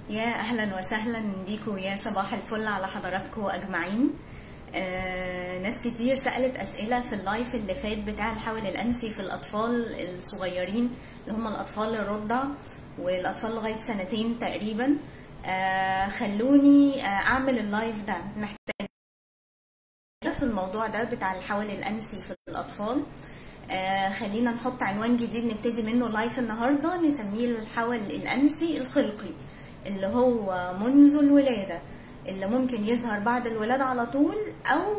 يا اهلا وسهلا بيكم يا صباح الفل على حضراتكم اجمعين آه، ناس كتير سألت أسئلة في اللايف اللي فات بتاع الحول الأنسي في الأطفال الصغيرين اللي هم الأطفال الرضع والأطفال لغاية سنتين تقريبا آه، خلوني آه، أعمل اللايف ده محتاج في الموضوع ده بتاع الحول الأنسي في الأطفال آه خلينا نحط عنوان جديد نبتدي منه لايف النهارده نسميه الحول الأنسي الخلقي اللي هو منذ الولادة اللي ممكن يظهر بعد الولادة على طول أو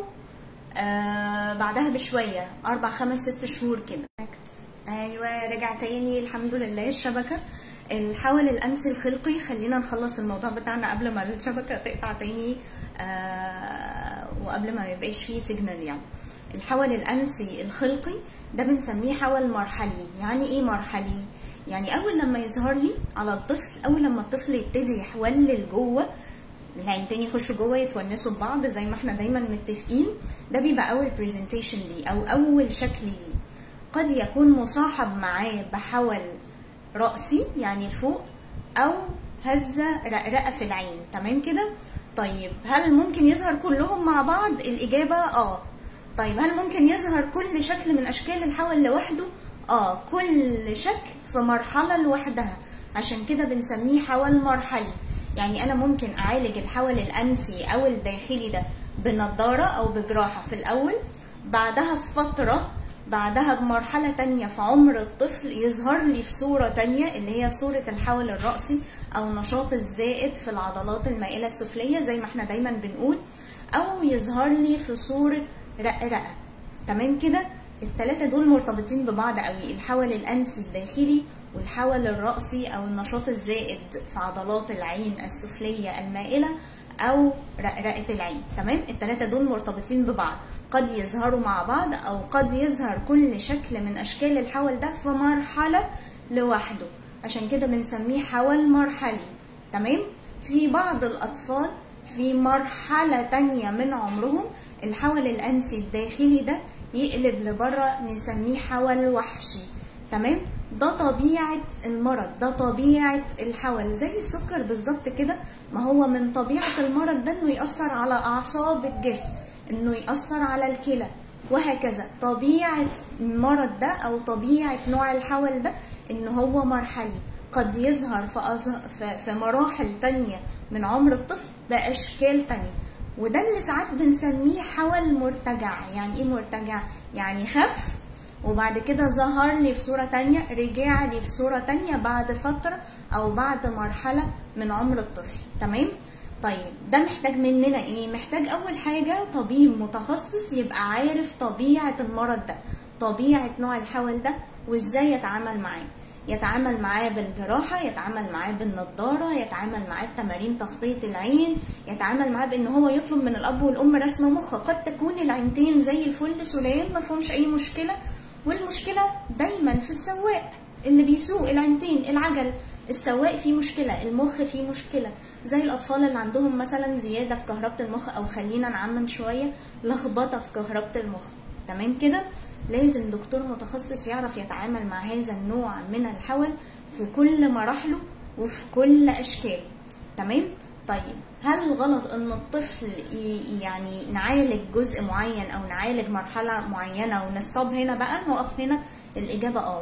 آه بعدها بشوية أربع خمس ست شهور كده أيوة رجع تاني الحمد لله الشبكة الحول الأنسي الخلقي خلينا نخلص الموضوع بتاعنا قبل ما الشبكة تقطع تاني آه وقبل ما يبقاش فيه سيجنال يعني الحول الأنسي الخلقي ده بنسميه حول مرحلي يعني ايه مرحلي يعني اول لما يظهر لي على الطفل اول لما الطفل يبتدي يحولل جوه العينتين يخشوا جوه يتونسوا ببعض زي ما احنا دايما متفقين ده بيبقى اول برزنتيشن ليه او اول شكل ليه قد يكون مصاحب معاه بحول رأسي يعني لفوق او هزة رقرقة في العين تمام كده طيب هل ممكن يظهر كلهم مع بعض الاجابة اه طيب هل ممكن يظهر كل شكل من اشكال الحول لوحده اه كل شكل في مرحلة لوحدها عشان كده بنسميه حول مرحلي يعني انا ممكن اعالج الحول الانسي او الداخلي ده بنضارة او بجراحة في الاول بعدها بفترة بعدها بمرحلة تانية في عمر الطفل يظهر لي في صورة تانية اللي هي صورة الحول الرأسي أو النشاط الزائد في العضلات المائلة السفلية زي ما احنا دايما بنقول أو يظهر لي في صورة رقرقة تمام كده التلاتة دول مرتبطين ببعض قوي الحول الأنسي الداخلي والحول الرأسي أو النشاط الزائد في عضلات العين السفلية المائلة أو رقرقة العين تمام التلاتة دول مرتبطين ببعض قد يظهروا مع بعض أو قد يظهر كل شكل من أشكال الحول ده في مرحلة لوحده عشان كده بنسميه حول مرحلي تمام في بعض الأطفال في مرحلة تانية من عمرهم الحول الأنسي الداخلي ده يقلب لبره نسميه حول وحشي تمام ده طبيعة المرض ده طبيعة الحول زي السكر بالظبط كده ما هو من طبيعة المرض ده انه يأثر على أعصاب الجسم انه يأثر على الكلى وهكذا طبيعة المرض ده أو طبيعة نوع الحول ده ان هو مرحلي قد يظهر في, أزه... في... في مراحل تانية من عمر الطفل بأشكال تانية وده اللي ساعات بنسميه حول مرتجع يعني ايه مرتجع يعني خف وبعد كده ظهر لي في صورة تانية رجع لي في صورة تانية بعد فترة او بعد مرحلة من عمر الطفل تمام طيب ده محتاج مننا ايه محتاج اول حاجة طبيب متخصص يبقى عارف طبيعة المرض ده طبيعة نوع الحول ده وازاي يتعامل معاه يتعامل معاه بالجراحة يتعامل معاه بالنضارة يتعامل معاه بتمارين تخطيط العين يتعامل معاه بان هو يطلب من الاب والام رسم مخ قد تكون العينتين زي الفل سلام ما فيهمش اي مشكلة والمشكلة دايما في السواق اللي بيسوق العينتين العجل السواق فيه مشكلة المخ فيه مشكلة زي الأطفال اللي عندهم مثلا زيادة في كهربة المخ أو خلينا نعمم شوية لخبطة في كهربة المخ تمام كده لازم دكتور متخصص يعرف يتعامل مع هذا النوع من الحول في كل مراحله وفي كل أشكاله تمام طيب هل غلط ان الطفل يعني نعالج جزء معين او نعالج مرحله معينه ونستوب هنا بقى نقف هنا الاجابه اه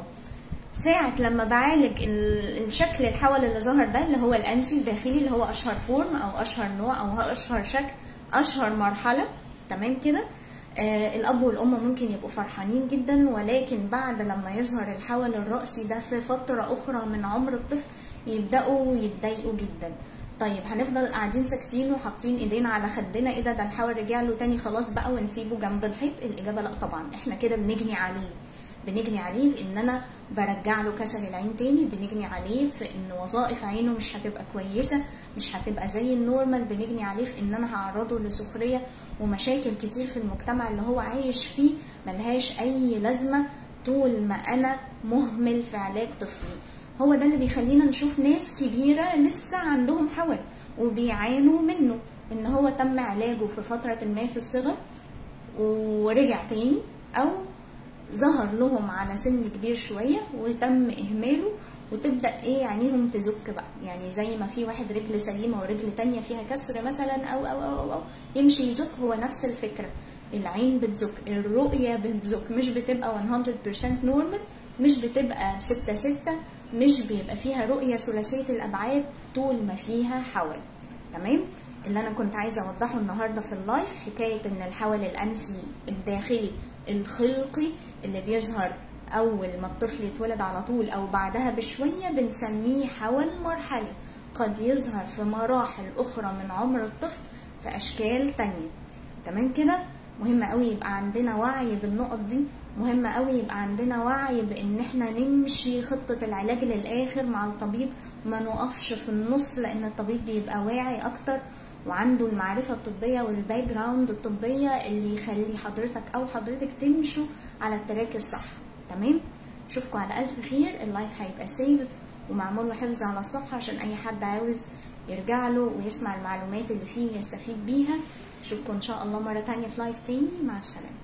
ساعة لما بعالج الشكل الحول اللي ظهر ده اللي هو الأنسي الداخلي اللي هو أشهر فورم أو أشهر نوع أو أشهر شكل أشهر مرحلة تمام كده آه الأب والأم ممكن يبقوا فرحانين جدا ولكن بعد لما يظهر الحول الرأسي ده في فترة أخرى من عمر الطفل يبدأوا يتضايقوا جدا طيب هنفضل قاعدين ساكتين وحاطين ايدينا على خدنا ايه ده ده الحول رجع له تاني خلاص بقى ونسيبه جنب الحيط الاجابه لا طبعا احنا كده بنجني عليه بنجني عليه في ان انا برجع له كسل العين تاني بنجني عليه في ان وظائف عينه مش هتبقى كويسه مش هتبقى زي النورمال بنجني عليه في ان انا هعرضه لسخريه ومشاكل كتير في المجتمع اللي هو عايش فيه ملهاش اي لازمه طول ما انا مهمل في علاج طفلي هو ده اللي بيخلينا نشوف ناس كبيرة لسه عندهم حول وبيعانوا منه ان هو تم علاجه في فترة ما في الصغر ورجع تاني او ظهر لهم على سن كبير شوية وتم اهماله وتبدا ايه عينيهم تزك بقى يعني زي ما في واحد رجل سليمه ورجل تانية فيها كسر مثلا او او او او, أو يمشي يزك هو نفس الفكره العين بتزك الرؤيه بتزك مش بتبقى 100% نورمال مش بتبقى ستة ستة مش بيبقى فيها رؤية ثلاثية الأبعاد طول ما فيها حول تمام اللي أنا كنت عايزة أوضحه النهاردة في اللايف حكاية إن الحول الأنسي الداخلي الخلقي اللي بيظهر أول ما الطفل يتولد على طول أو بعدها بشوية بنسميه حول مرحلي قد يظهر في مراحل أخرى من عمر الطفل في أشكال تانية تمام كده مهم قوي يبقى عندنا وعي بالنقط دي مهم قوي يبقى عندنا وعي بان احنا نمشي خطة العلاج للاخر مع الطبيب ما نقفش في النص لان الطبيب بيبقى واعي اكتر وعنده المعرفة الطبية والباك جراوند الطبية اللي يخلي حضرتك او حضرتك تمشوا على التراك الصح تمام اشوفكم على الف خير اللايف هيبقى سيفد ومعمول له حفظ على الصفحة عشان اي حد عاوز يرجع له ويسمع المعلومات اللي فيه ويستفيد بيها اشوفكم ان شاء الله مرة تانية في لايف تاني مع السلامة